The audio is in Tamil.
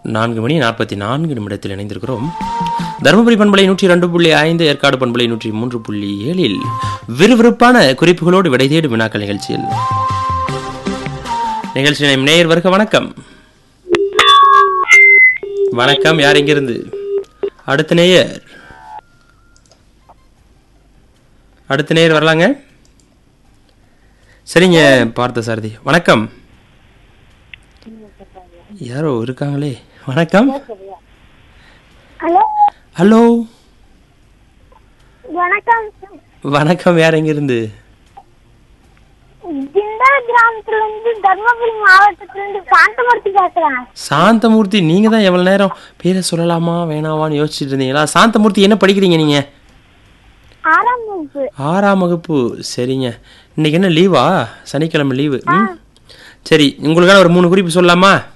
நான்கு மணி நாற்பத்தி நான்கு நிமிடத்தில் இணைந்திருக்கிறோம் தருமபுரி பண்பலை நூற்றி ரெண்டு புள்ளி ஐந்து ஏற்காடு பண்பலை நூற்றி மூன்று புள்ளி ஏழில் விறுவிறுப்பான குறிப்புகளோடு விடை தேடும் வினாக்கள் நிகழ்ச்சியில் நிகழ்ச்சி நேம் நேயர் வருக வணக்கம் வணக்கம் யார் இங்கிருந்து அடுத்த நேயர் அடுத்த நேயர் வரலாங்க சரிங்க பார்த்த சாரதி வணக்கம் யாரோ இருக்காங்களே வணக்கம் ஹலோ ஹலோ வணக்கம் வணக்கம் யார் எங்கிருந்து ஜிண்டா கிராமத்துல இருந்து தர்மபுரி மாவட்டத்துல இருந்து சாந்தமூர்த்தி பேசுறேன் சாந்தமூர்த்தி நீங்க தான் எவ்வளவு நேரம் பேரை சொல்லலாமா வேணாமான்னு யோசிச்சுட்டு இருந்தீங்களா சாந்தமூர்த்தி என்ன படிக்கிறீங்க நீங்க ஆறாம் வகுப்பு ஆறாம் வகுப்பு சரிங்க இன்னைக்கு என்ன லீவா சனிக்கிழமை லீவு ம் சரி உங்களுக்கான ஒரு மூணு குறிப்பு சொல்லலாமா